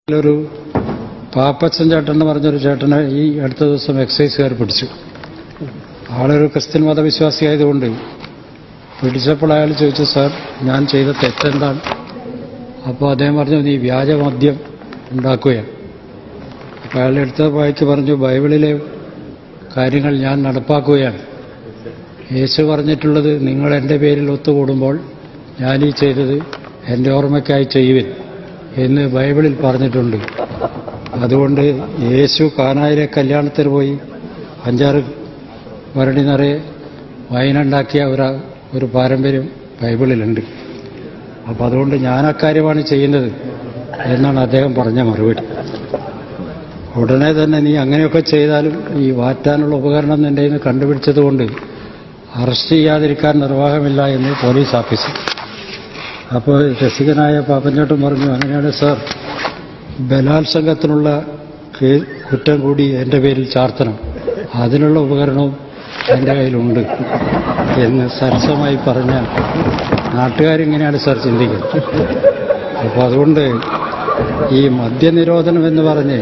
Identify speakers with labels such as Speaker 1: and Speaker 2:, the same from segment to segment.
Speaker 1: ഒരു പാപ്പച്ചൻ ചേട്ടൻ എന്ന് പറഞ്ഞൊരു ചേട്ടനെ ഈ അടുത്ത ദിവസം എക്സൈസുകാർ പിടിച്ചു ആളൊരു ക്രിസ്ത്യൻ മതവിശ്വാസിയായതുകൊണ്ട് പിടിച്ചപ്പോൾ അയാൾ ചോദിച്ചു സാർ ഞാൻ ചെയ്ത തെറ്റെന്താണ് അപ്പോൾ അദ്ദേഹം പറഞ്ഞു നീ വ്യാജമദ്യം ഉണ്ടാക്കുകയാണ് അപ്പോൾ അയാൾ എടുത്ത വായിക്ക് പറഞ്ഞു ബൈബിളിലെ കാര്യങ്ങൾ ഞാൻ നടപ്പാക്കുകയാണ് യേശു പറഞ്ഞിട്ടുള്ളത് നിങ്ങൾ എൻ്റെ പേരിൽ ഒത്തുകൂടുമ്പോൾ ഞാൻ ഈ ചെയ്തത് എൻ്റെ ഓർമ്മയ്ക്കായി ചെയ്യുവിൻ എന്ന് ബൈബിളിൽ പറഞ്ഞിട്ടുണ്ട് അതുകൊണ്ട് യേശു കാനായിലെ കല്യാണത്തിന് പോയി അഞ്ചാറ് ഭരണി നിറയെ വൈനുണ്ടാക്കിയ ഒരു ഒരു പാരമ്പര്യം ബൈബിളിലുണ്ട് അപ്പം അതുകൊണ്ട് ഞാൻ അക്കാര്യമാണ് ചെയ്യുന്നത് എന്നാണ് അദ്ദേഹം പറഞ്ഞ മറുപടി ഉടനെ തന്നെ നീ അങ്ങനെയൊക്കെ ചെയ്താലും ഈ വാറ്റാനുള്ള ഉപകരണം നിന്റെ നിന്ന് കണ്ടുപിടിച്ചതുകൊണ്ട് അറസ്റ്റ് ചെയ്യാതിരിക്കാൻ നിർവാഹമില്ല എന്ന് പോലീസ് ഓഫീസർ അപ്പോൾ രസികനായ പാപ്പഞ്ചേട്ടൻ പറഞ്ഞു അങ്ങനെയാണ് സാർ ബലാത്സംഗത്തിനുള്ള കേ- കുറ്റം കൂടി എൻ്റെ പേരിൽ ചാർത്തണം അതിനുള്ള ഉപകരണവും എൻ്റെ കയ്യിലുണ്ട് എന്ന് സരസമായി പറഞ്ഞ നാട്ടുകാരിങ്ങനെയാണ് സാർ ചിന്തിക്കുന്നത് അപ്പോൾ അതുകൊണ്ട് ഈ മദ്യനിരോധനം എന്ന് പറഞ്ഞ്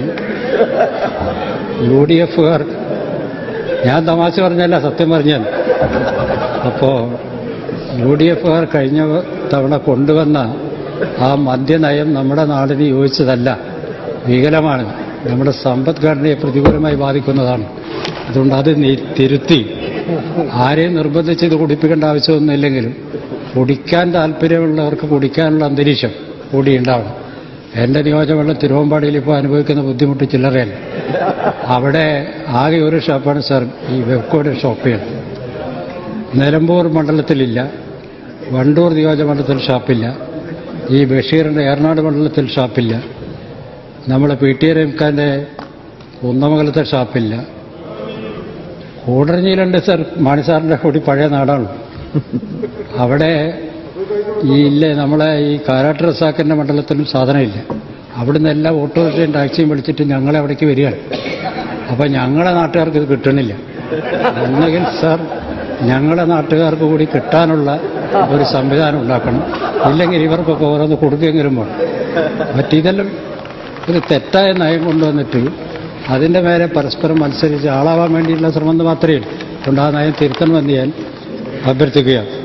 Speaker 1: യു ഡി എഫുകാർ ഞാൻ തമാശ പറഞ്ഞല്ല സത്യം പറഞ്ഞാൽ അപ്പോൾ യു ഡി എഫുകാർ കഴിഞ്ഞ തവണ കൊണ്ടുവന്ന ആ മദ്യനയം നമ്മുടെ നാടിന് യോജിച്ചതല്ല വികലമാണ് നമ്മുടെ സമ്പദ്ഘടനയെ പ്രതികൂലമായി ബാധിക്കുന്നതാണ് അതുകൊണ്ട് അത് നി- തിരുത്തി ആരെയും നിർബന്ധിച്ച് ഇത് കുടിപ്പിക്കേണ്ട ആവശ്യമൊന്നുമില്ലെങ്കിലും കുടിക്കാൻ താല്പര്യമുള്ളവർക്ക് കുടിക്കാനുള്ള അന്തരീക്ഷം കൂടി ഉണ്ടാവണം എൻ്റെ നിയോജകമണ്ഡലം തിരുവമ്പാടിയിൽ ഇപ്പോൾ അനുഭവിക്കുന്ന ബുദ്ധിമുട്ട് ചില്ലറയല്ല അവിടെ ആകെ ഒരു ഷോപ്പാണ് സാർ ഈ വെബ്കോഡ് ഷോപ്പ് ചെയ്യുന്നത് നിലമ്പൂർ മണ്ഡലത്തിലില്ല വണ്ടൂർ നിയോജകമണ്ഡലത്തിൽ ഷാപ്പില്ല ഈ ബഷീറിൻ്റെ ഏറനാട് മണ്ഡലത്തിൽ ഷാപ്പില്ല നമ്മളെ പി ടി റഹ്മാൻ്റെ കുന്നമംഗലത്തെ ഷാപ്പില്ല കൂടരഞ്ഞിയിലുണ്ട് സാർ മാണി സാറിൻ്റെ കൂടി പഴയ നാടാണ് അവിടെ ഈ ഇല്ലേ നമ്മളെ ഈ കാരാട്ട് റസാക്കിൻ്റെ മണ്ഡലത്തിലും സാധനമില്ല അവിടുന്ന് എല്ലാ ഓട്ടോറിക്ഷയും ടാക്സിയും വിളിച്ചിട്ട് ഞങ്ങളെ അവിടേക്ക് വരികയാണ് അപ്പം ഞങ്ങളെ നാട്ടുകാർക്ക് ഇത് കിട്ടണില്ല ഒന്നുകിൽ സാർ ഞങ്ങളെ നാട്ടുകാർക്ക് കൂടി കിട്ടാനുള്ള ഒരു സംവിധാനം ഉണ്ടാക്കണം ഇല്ലെങ്കിൽ ഇവർക്കൊക്കെ ഓരോന്ന് കൊടുക്കെങ്കിലും വേണം മറ്റിതെല്ലാം ഒരു തെറ്റായ നയം കൊണ്ടുവന്നിട്ട് അതിൻ്റെ മേലെ പരസ്പരം മത്സരിച്ച് ആളാവാൻ വേണ്ടിയുള്ള ശ്രമം മാത്രമേ ഉള്ളൂ അതുകൊണ്ട് ആ നയം തിരുത്തണമെന്ന് ഞാൻ അഭ്യർത്ഥിക്കുകയാണ്